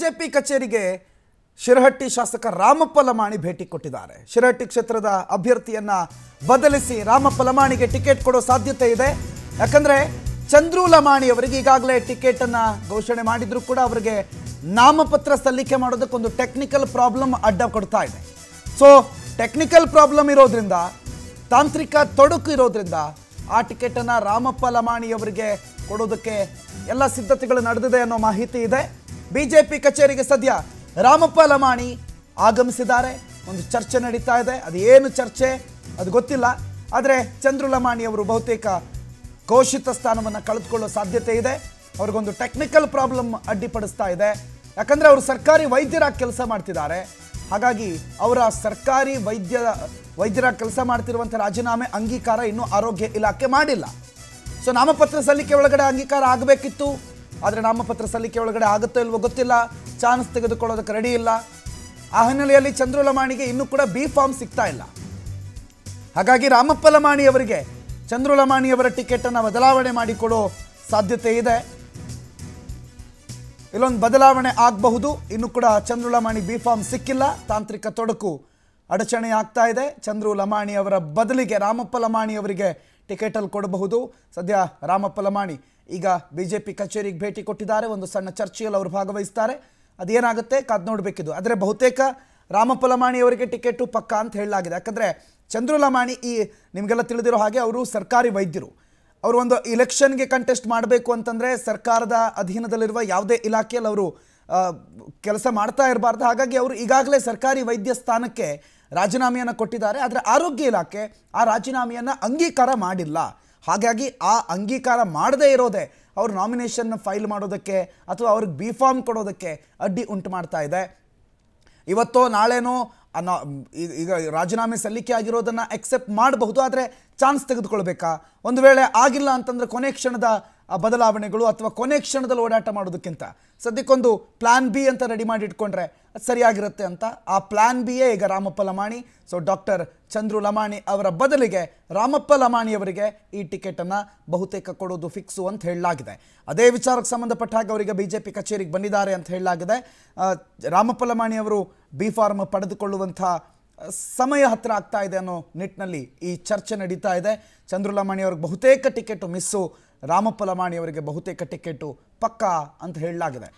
BJP ಕಚೇರಿಗೆ ಶಿರಹಟ್ಟಿ ಶಾಸಕ ರಾಮಪ್ಪ ಲಮಾಣಿ ಭೇಟಿ ಕೊಟ್ಟಿದ್ದಾರೆ ಶಿರಹಟ್ಟಿ ಕ್ಷೇತ್ರದ ಅಭ್ಯರ್ಥಿಯನ್ನ ಬದಲಿಸಿ ರಾಮಪ್ಪ ಲಮಾಣಿಗೆ ಟಿಕೆಟ್ ಕೊಡೋ ಸಾಧ್ಯತೆ ಇದೆ ಯಾಕಂದ್ರೆ ಚಂದ್ರು ಲಮಾಣಿ ಅವರಿಗೆ ಈಗಾಗಲೇ ಟಿಕೆಟ್ ಅನ್ನ ಘೋಷಣೆ ಮಾಡಿದ್ರು ಕೂಡ ಅವರಿಗೆ ನಾಮಪತ್ರ ಸಲ್ಲಿಕೆ ಮಾಡೋದಕ್ಕೊಂದು ಟೆಕ್ನಿಕಲ್ ಪ್ರಾಬ್ಲಮ್ ಅಡ್ಡ ಕೊಡ್ತಾ ಇದೆ ಸೊ ಟೆಕ್ನಿಕಲ್ ಪ್ರಾಬ್ಲಮ್ ಇರೋದ್ರಿಂದ ತಾಂತ್ರಿಕ ತೊಡಕು ಇರೋದ್ರಿಂದ ಆ ಟಿಕೆಟನ್ನು ರಾಮಪ್ಪ ಲಮಾಣಿ ಅವರಿಗೆ ಕೊಡೋದಕ್ಕೆ ಎಲ್ಲ ಸಿದ್ಧತೆಗಳು ನಡೆದಿದೆ ಅನ್ನೋ ಮಾಹಿತಿ ಇದೆ ಬಿಜೆಪಿ ಕಚೇರಿಗೆ ಸದ್ಯ ರಾಮಪ್ಪ ಲಮಾಣಿ ಆಗಮಿಸಿದ್ದಾರೆ ಒಂದು ಚರ್ಚೆ ನಡೀತಾ ಇದೆ ಅದು ಏನು ಚರ್ಚೆ ಅದು ಗೊತ್ತಿಲ್ಲ ಆದರೆ ಚಂದ್ರು ಲಮಾಣಿ ಅವರು ಬಹುತೇಕ ಘೋಷಿತ ಸ್ಥಾನವನ್ನು ಕಳೆದುಕೊಳ್ಳೋ ಸಾಧ್ಯತೆ ಇದೆ ಅವ್ರಿಗೊಂದು ಟೆಕ್ನಿಕಲ್ ಪ್ರಾಬ್ಲಮ್ ಅಡ್ಡಿಪಡಿಸ್ತಾ ಇದೆ ಯಾಕಂದ್ರೆ ಅವರು ಸರ್ಕಾರಿ ವೈದ್ಯರಾಗಿ ಕೆಲಸ ಮಾಡ್ತಿದ್ದಾರೆ ಹಾಗಾಗಿ ಅವರ ಸರ್ಕಾರಿ ವೈದ್ಯ ವೈದ್ಯರಾಗಿ ಕೆಲಸ ಮಾಡ್ತಿರುವಂಥ ರಾಜೀನಾಮೆ ಅಂಗೀಕಾರ ಇನ್ನೂ ಆರೋಗ್ಯ ಇಲಾಖೆ ಮಾಡಿಲ್ಲ ಸೊ ನಾಮಪತ್ರ ಸಲ್ಲಿಕೆ ಒಳಗಡೆ ಅಂಗೀಕಾರ ಆಗಬೇಕಿತ್ತು ಆದರೆ ನಾಮಪತ್ರ ಸಲ್ಲಿಕೆ ಒಳಗಡೆ ಆಗುತ್ತೋ ಇಲ್ವೋ ಗೊತ್ತಿಲ್ಲ ಚಾನ್ಸ್ ತೆಗೆದುಕೊಳ್ಳೋದಕ್ಕೆ ರೆಡಿ ಇಲ್ಲ ಆ ಹಿನ್ನೆಲೆಯಲ್ಲಿ ಚಂದ್ರುಲಮಾಣಿಗೆ ಇನ್ನೂ ಕೂಡ ಬಿ ಫಾರ್ಮ್ ಸಿಗ್ತಾ ಇಲ್ಲ ಹಾಗಾಗಿ ರಾಮಪ್ಪ ಲಮಾಣಿ ಅವರಿಗೆ ಚಂದ್ರುಲಮಾಣಿ ಅವರ ಟಿಕೆಟನ್ನು ಬದಲಾವಣೆ ಮಾಡಿಕೊಡೋ ಸಾಧ್ಯತೆ ಇದೆ ಇಲ್ಲೊಂದು ಬದಲಾವಣೆ ಆಗಬಹುದು ಇನ್ನು ಕೂಡ ಚಂದ್ರು ಲಮಾಣಿ ಬಿ ಫಾರ್ಮ್ ಸಿಕ್ಕಿಲ್ಲ ತಾಂತ್ರಿಕ ತೊಡಕು ಅಡಚಣೆ ಆಗ್ತಾ ಇದೆ ಚಂದ್ರು ಲಮಾಣಿ ಅವರ ಬದಲಿಗೆ ರಾಮಪ್ಪ ಲಮಾಣಿ ಅವರಿಗೆ ಟಿಕೆಟಲ್ಲಿ ಕೊಡಬಹುದು ಸದ್ಯ ರಾಮಪ್ಪ ಲಮಾಣಿ ಈಗ ಬಿ ಜೆ ಪಿ ಕಚೇರಿಗೆ ಭೇಟಿ ಕೊಟ್ಟಿದ್ದಾರೆ ಒಂದು ಸಣ್ಣ ಚರ್ಚೆಯಲ್ಲಿ ಅವರು ಭಾಗವಹಿಸ್ತಾರೆ ಅದೇನಾಗುತ್ತೆ ಕಾದ್ ನೋಡಬೇಕಿದು ಆದರೆ ಬಹುತೇಕ ರಾಮಪ್ಪ ಲಮಾಣಿ ಅವರಿಗೆ ಟಿಕೆಟು ಪಕ್ಕ ಅಂತ ಹೇಳಲಾಗಿದೆ ಯಾಕಂದರೆ ಚಂದ್ರು ಲಮಾಣಿ ಈ ನಿಮಗೆಲ್ಲ ತಿಳಿದಿರೋ ಹಾಗೆ ಅವರು ಸರ್ಕಾರಿ ವೈದ್ಯರು ಅವರು ಒಂದು ಇಲೆಕ್ಷನ್ಗೆ ಕಂಟೆಸ್ಟ್ ಮಾಡಬೇಕು ಅಂತಂದರೆ ಸರ್ಕಾರದ ಅಧೀನದಲ್ಲಿರುವ ಯಾವುದೇ ಇಲಾಖೆಯಲ್ಲಿ ಅವರು ಕೆಲಸ ಮಾಡ್ತಾ ಇರಬಾರ್ದು ಹಾಗಾಗಿ ಅವರು ಈಗಾಗಲೇ ಸರ್ಕಾರಿ ವೈದ್ಯ ಸ್ಥಾನಕ್ಕೆ ರಾಜೀನಾಮೆಯನ್ನು ಕೊಟ್ಟಿದ್ದಾರೆ ಆದರೆ ಆರೋಗ್ಯ ಇಲಾಖೆ ಆ ರಾಜೀನಾಮೆಯನ್ನು ಅಂಗೀಕಾರ ಮಾಡಿಲ್ಲ ಹಾಗಾಗಿ ಆ ಅಂಗೀಕಾರ ಮಾಡದೇ ಇರೋದೇ ಅವರು ನಾಮಿನೇಷನ್ ಫೈಲ್ ಮಾಡೋದಕ್ಕೆ ಅಥವಾ ಅವ್ರಿಗೆ ಬಿ ಫಾರ್ಮ್ ಕೊಡೋದಕ್ಕೆ ಅಡ್ಡಿ ಉಂಟು ಮಾಡ್ತಾ ಇದೆ ಇವತ್ತೋ ನಾಳೆನೋ ಅನ್ನೋ ಈ- ಈಗ ರಾಜೀನಾಮೆ ಸಲ್ಲಿಕೆ ಆಗಿರೋದನ್ನ ಎಕ್ಸೆಪ್ಟ್ ಮಾಡಬಹುದು ಆದರೆ ಚಾನ್ಸ್ ತೆಗೆದುಕೊಳ್ಬೇಕಾ ಒಂದು ವೇಳೆ ಆಗಿಲ್ಲ ಅಂತಂದ್ರೆ ಕೊನೆ ಕ್ಷಣದ ಆ ಬದಲಾವಣೆಗಳು ಅಥವಾ ಕೊನೆ ಕ್ಷಣದಲ್ಲಿ ಓಡಾಟ ಮಾಡೋದಕ್ಕಿಂತ ಸದ್ಯಕ್ಕೊಂದು ಪ್ಲಾನ್ ಬಿ ಅಂತ ರೆಡಿ ಮಾಡಿ ಇಟ್ಕೊಂಡ್ರೆ ಅದು ಸರಿಯಾಗಿರುತ್ತೆ ಅಂತ ಆ ಪ್ಲಾನ್ ಬಿಯೇ ಈಗ ರಾಮಪ್ಪ ಲಮಾಣಿ ಸೊ ಡಾಕ್ಟರ್ ಚಂದ್ರು ಲಮಾಣಿ ಅವರ ಬದಲಿಗೆ ರಾಮಪ್ಪ ಲಮಾಣಿ ಅವರಿಗೆ ಈ ಟಿಕೆಟನ್ನು ಬಹುತೇಕ ಕೊಡೋದು ಫಿಕ್ಸು ಅಂತ ಹೇಳಲಾಗಿದೆ ಅದೇ ವಿಚಾರಕ್ಕೆ ಸಂಬಂಧಪಟ್ಟ ಹಾಗೆ ಅವರಿಗೆ ಬಿ ಜೆ ಪಿ ಕಚೇರಿಗೆ ಬಂದಿದ್ದಾರೆ ಅಂತ ಹೇಳಲಾಗಿದೆ ಆ, ರಾಮಪ್ಪ ಲಮಾಣಿ ಅವರು ಬಿ ಫಾರ್ಮ್ ಪಡೆದುಕೊಳ್ಳುವಂಥ ಸಮಯ ಹತ್ರ ಆಗ್ತಾ ಇದೆ ಅನ್ನೋ ನಿಟ್ಟಿನಲ್ಲಿ ಈ ಚರ್ಚೆ ನಡೀತಾ ಇದೆ ಚಂದ್ರು ಲಮಾಣಿ ಅವ್ರಿಗೆ ಬಹುತೇಕ ಟಿಕೆಟು ಮಿಸ್ಸು ರಾಮಪ್ಪ ಲಮಾಣಿ ಅವರಿಗೆ ಬಹುತೇಕ ಟಿಕೆಟು ಪಕ್ಕಾ ಅಂತ ಹೇಳಲಾಗಿದೆ